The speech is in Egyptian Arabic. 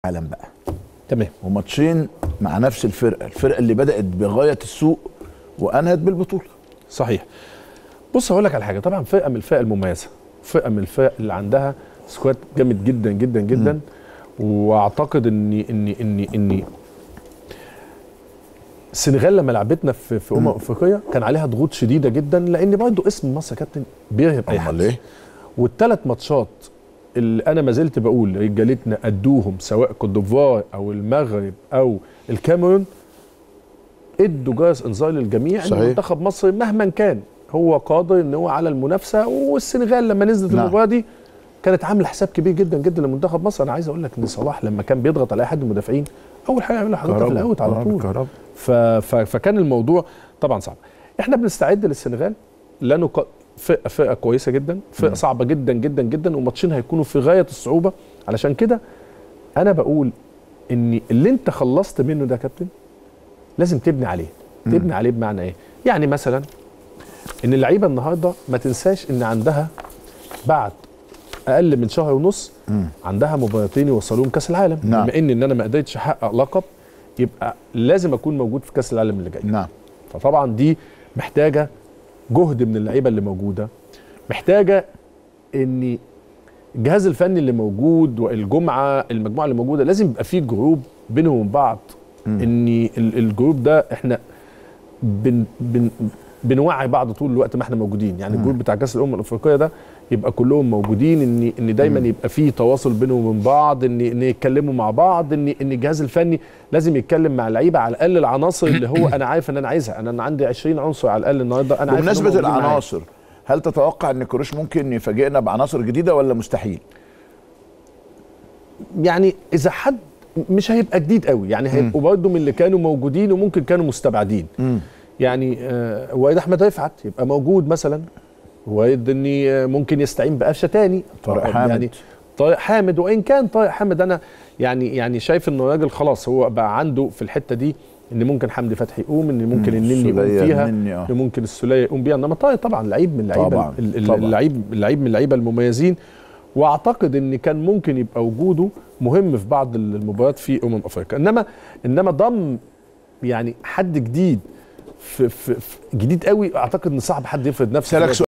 العالم بقى تمام وماتشين مع نفس الفرقه الفرقه اللي بدات بغايه السوء وانهت بالبطوله صحيح بص هقول لك على حاجه طبعا فرقه من الفرق المميزه فرقه من الفرق اللي عندها سكواد جامد جدا جدا جدا واعتقد اني اني اني اني السنغال لما لعبتنا في في امم افريقيا كان عليها ضغوط شديده جدا لان برضه اسم مصر يا كابتن بيرهب اي حد امال ايه والثلاث ماتشات اللي انا ما زلت بقول رجالتنا ادوهم سواء كوت ديفوار او المغرب او الكاميرون ادوا جرس انذار للجميع ان صحيح. منتخب مصر مهما كان هو قادر ان هو على المنافسه والسنغال لما نزلت نعم. المباراه دي كانت عامله حساب كبير جدا جدا لمنتخب مصر انا عايز اقول لك ان صلاح لما كان بيضغط على اي حد من المدافعين اول حاجه يعملها حضرتك في الاوت على طول كهربا ف... ف... فكان الموضوع طبعا صعب احنا بنستعد للسنغال لانه ق... فرقه فرقه كويسه جدا فرقه صعبه جدا جدا جدا وماتشين هيكونوا في غايه الصعوبه علشان كده انا بقول ان اللي انت خلصت منه ده يا كابتن لازم تبني عليه تبني عليه بمعنى ايه يعني مثلا ان اللعيبه النهارده ما تنساش ان عندها بعد اقل من شهر ونص عندها مباراتين يوصلوهم كاس العالم نعم. بما ان ان انا ما قدرتش احقق لقب يبقى لازم اكون موجود في كاس العالم اللي جاي نعم فطبعا دي محتاجه جهد من اللعيبه اللي موجوده محتاجه ان الجهاز الفني اللي موجود والجمعه المجموعه اللي موجوده لازم يبقى في جروب بينهم وبين بعض ان ال- الجروب ده احنا بن بن بنوعي بعض طول الوقت ما احنا موجودين يعني الجروب بتاع كاس الامم الافريقيه ده يبقى كلهم موجودين ان ان دايما يبقى في تواصل بينهم وبين بعض ان ان يتكلموا مع بعض ان ان الجهاز الفني لازم يتكلم مع اللعيبه على الاقل العناصر اللي هو انا عارف ان انا عايزها انا أنا عندي 20 عنصر على الاقل النهارده انا عارف إن هم بمناسبه موجودين معايا. العناصر هل تتوقع ان كروش ممكن يفاجئنا بعناصر جديده ولا مستحيل؟ يعني اذا حد مش هيبقى جديد قوي يعني هيبقوا برضه من اللي كانوا موجودين وممكن كانوا مستبعدين يعني آه، وائل احمد رفعت يبقى موجود مثلا وائل اني آه، ممكن يستعين بقفشه تاني طارق طبعاً حامد. يعني طارق حامد وان كان طارق حامد انا يعني يعني شايف انه راجل خلاص هو بقى عنده في الحته دي ان ممكن حمدي فتحي يقوم ان ممكن النني يقوم السولية، فيها النني، آه. ان ممكن السوليه يقوم بيها انما طارق طبعا لعيب من اللعيبه طبعاً، ال- ال- طبعاً. اللعيب اللعيب من اللعيبه المميزين واعتقد ان كان ممكن يبقى وجوده مهم في بعض المباريات في امم افريقيا انما انما ضم يعني حد جديد في, في, في جديد قوي اعتقد ان صعب حد يفرض نفسه سألك دلوقتي.